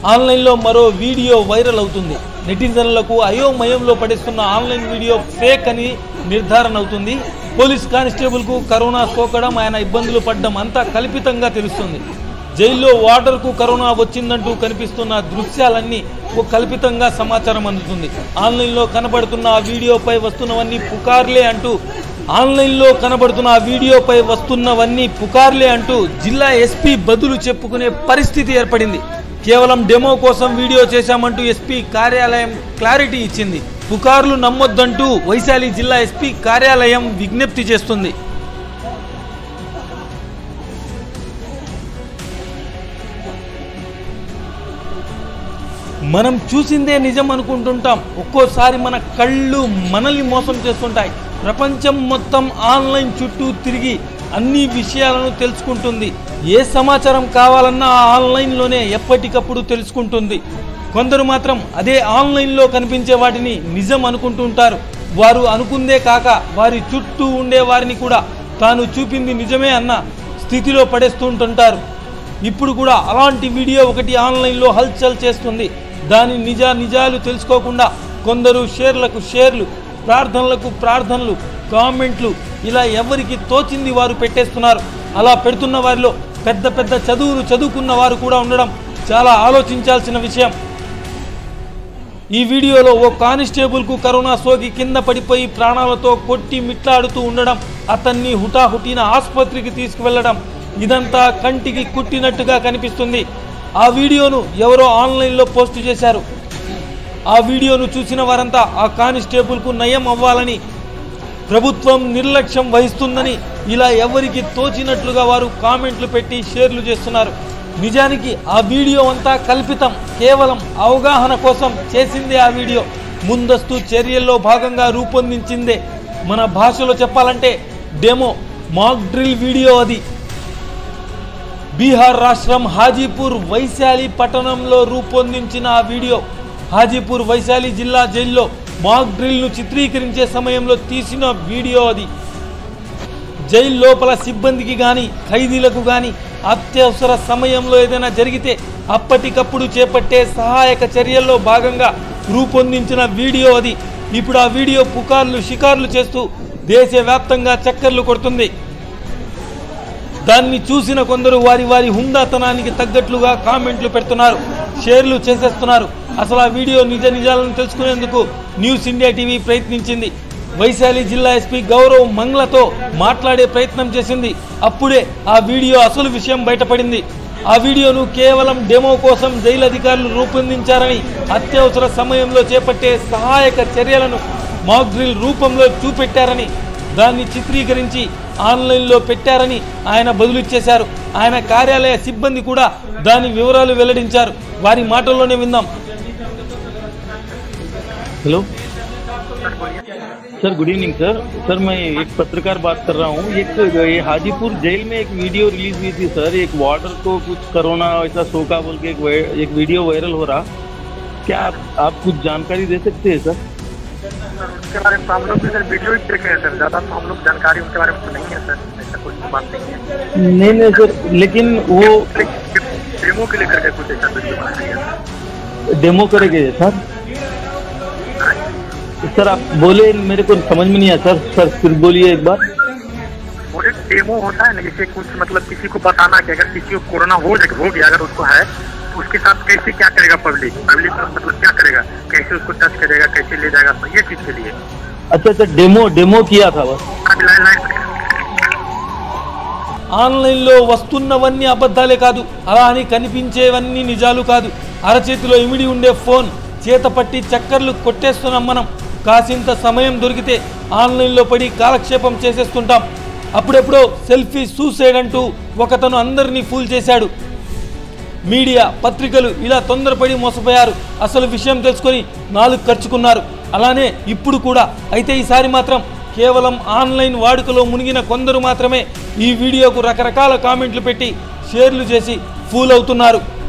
ఆన్లైన్లో మరో video viral అవుతుంది నెటిజన్లకు అయోమయంలో పడేస్తున్న ఆన్లైన్ వీడియో ఫేక్ అని నిర్ధారణ అవుతుంది పోలీస్ కానిస్టేబుల్కు కరోనా సోకడం ఆయన ఇబ్బందులు పడ్డం అంతా కల్పితంగా తెలుస్తుంది జైల్లో వాటర్కు కరోనా వచ్చిందంటూ కనిపిస్తున్న దృశ్యాలన్నీ ఓ కల్పితంగా సమాచారం అందుతుంది ఆన్లైన్లో కనబడుతున్న ఆ వీడియోపై వస్తున్నవన్నీ పుకార్లే అంటూ ఆన్లైన్లో కనబడుతున్న ఆ వీడియోపై వస్తున్నవన్నీ పుకార్లే అంటూ జిల్లా ఎస్పీ బదులు చెప్పుకునే పరిస్థితి ఏర్పడింది కేవలం డెమో కోసం వీడియో చేశామంటూ ఎస్పీ కార్యాలయం క్లారిటీ ఇచ్చింది పుకార్లు నమ్మొద్దంటూ వైశాలి జిల్లా ఎస్పీ కార్యాలయం విజ్ఞప్తి చేస్తుంది మనం చూసిందే నిజం అనుకుంటుంటాం ఒక్కోసారి మన కళ్ళు మనల్ని మోసం చేస్తుంటాయి ప్రపంచం మొత్తం ఆన్లైన్ చుట్టూ తిరిగి అన్ని విషయాలను తెలుసుకుంటుంది ఏ సమాచారం కావాలన్నా ఆ ఆన్లైన్లోనే ఎప్పటికప్పుడు తెలుసుకుంటుంది కొందరు మాత్రం అదే ఆన్లైన్లో కనిపించే వాటిని నిజం అనుకుంటుంటారు వారు అనుకుందే కాక వారి చుట్టూ ఉండే వారిని కూడా తాను చూపింది నిజమే అన్న స్థితిలో పడేస్తుంటుంటారు ఇప్పుడు కూడా అలాంటి వీడియో ఒకటి ఆన్లైన్లో హల్చల్ చేస్తుంది దాని నిజ నిజాలు తెలుసుకోకుండా కొందరు షేర్లకు షేర్లు ప్రార్థనలకు ప్రార్థనలు కామెంట్లు ఇలా ఎవరికి తోచింది వారు పెట్టేస్తున్నారు అలా పెడుతున్న వారిలో పెద్ద పెద్ద చదువులు చదువుకున్న వారు కూడా ఉండడం చాలా ఆలోచించాల్సిన విషయం ఈ వీడియోలో ఓ కానిస్టేబుల్కు కరోనా సోకి కింద పడిపోయి ప్రాణాలతో కొట్టి మిట్లాడుతూ ఉండడం అతన్ని హుటాహుటిన ఆసుపత్రికి తీసుకువెళ్లడం ఇదంతా కంటికి కుట్టినట్టుగా కనిపిస్తుంది ఆ వీడియోను ఎవరో ఆన్లైన్లో పోస్ట్ చేశారు ఆ వీడియోను చూసిన వారంతా ఆ కానిస్టేబుల్కు నయం అవ్వాలని ప్రభుత్వం నిర్లక్ష్యం వహిస్తుందని ఇలా ఎవరికి తోచినట్లుగా వారు కామెంట్లు పెట్టి షేర్లు చేస్తున్నారు నిజానికి ఆ వీడియో అంతా కల్పితం కేవలం అవగాహన కోసం చేసిందే ఆ వీడియో ముందస్తు చర్యల్లో భాగంగా రూపొందించిందే మన భాషలో చెప్పాలంటే డెమో మాక్ డ్రిల్ వీడియో అది బీహార్ రాష్ట్రం హాజీపూర్ వైశాలి పట్టణంలో రూపొందించిన ఆ వీడియో హాజీపూర్ వైశాలి జిల్లా జైల్లో మాక్ డ్రిల్ను చిత్రీకరించే సమయంలో తీసిన వీడియో అది జైలు లోపల సిబ్బందికి కానీ ఖైదీలకు కానీ అత్యవసర సమయంలో ఏదైనా జరిగితే అప్పటికప్పుడు చేపట్టే సహాయక చర్యల్లో భాగంగా రూపొందించిన వీడియో అది ఇప్పుడు ఆ వీడియో పుకార్లు షికార్లు చేస్తూ దేశవ్యాప్తంగా చక్కర్లు కొడుతుంది దాన్ని చూసిన కొందరు వారి వారి హుందాతనానికి తగ్గట్లుగా కామెంట్లు పెడుతున్నారు షేర్లు చేసేస్తున్నారు అసలు ఆ వీడియో నిజ నిజాలను తెలుసుకునేందుకు న్యూస్ ఇండియా టీవీ ప్రయత్నించింది వైశాలి జిల్లా ఎస్పీ గౌరవ్ మంగ్లతో మాట్లాడే ప్రయత్నం చేసింది అప్పుడే ఆ వీడియో అసలు విషయం బయటపడింది ఆ వీడియోను కేవలం డెమో కోసం జైలు అధికారులు రూపొందించారని అత్యవసర సమయంలో చేపట్టే సహాయక చర్యలను మాక్ డ్రిల్ రూపంలో చూపెట్టారని దాన్ని చిత్రీకరించి ఆన్లైన్లో పెట్టారని ఆయన బదులిచ్చేశారు ఆయన కార్యాలయ సిబ్బంది కూడా దాని వివరాలు వెల్లడించారు వారి మాటల్లోనే విందాం hello sir good evening sir sir मैं एक पत्रकार बात कर रहा हूँ एक ये हाजीपुर जेल में एक वीडियो रिलीज हुई थी सर एक वार्डर को कुछ कोरोना ऐसा सोका बोल के एक, वे- एक वीडियो वायरल हो रहा क्या आप, आप कुछ जानकारी दे सकते हैं सर सर उसके बारे में तो हम लोग भी सर वीडियो ही देखे हैं सर ज़्यादा तो हम लोग जानकारी उसके बारे में तो नहीं है सर ऐसा कुछ तो बात नहीं है नहीं नहीं सर लेकिन वो डेमो के लिए करके कुछ ऐसा वीडियो बनाया गया सर डेमो करेंगे सर सर आप बोले मेरे को समझ में नहीं आया सर सर फिर बोलिए एक बार वो एक डेमो होता है ना जैसे कुछ मतलब किसी को बताना कि अगर किसी को कोरोना हो जाए हो गया अगर उसको है तो उसके साथ कैसे क्या करेगा पब्लिक पब्लिक मतलब क्या करेगा कैसे उसको टच करेगा कैसे ले जाएगा तो ये चीज़ के लिए अच्छा अच्छा डेमो डेमो किया था बस अभी लाइन लाइन ఆన్లైన్లో వస్తున్నవన్నీ అబద్ధాలే కాదు అలా అని కనిపించేవన్నీ నిజాలు కాదు అరచేతిలో ఇమిడి ఉండే ఫోన్ చేత పట్టి చక్కర్లు కొట్టేస్తున్నాం మనం కాసింత సమయం దొరికితే ఆన్లైన్లో పడి కాలక్షేపం చేసేస్తుంటాం అప్పుడెప్పుడో సెల్ఫీ సూసైడ్ అంటూ ఒకతను అందరినీ ఫూల్ చేశాడు మీడియా పత్రికలు ఇలా తొందరపడి మోసపోయారు అసలు విషయం తెలుసుకొని నాలుగు ఖర్చుకున్నారు అలానే ఇప్పుడు కూడా అయితే ఈసారి మాత్రం కేవలం ఆన్లైన్ వాడుకలో మునిగిన కొందరు మాత్రమే ఈ వీడియోకు రకరకాల కామెంట్లు పెట్టి షేర్లు చేసి ఫూల్ అవుతున్నారు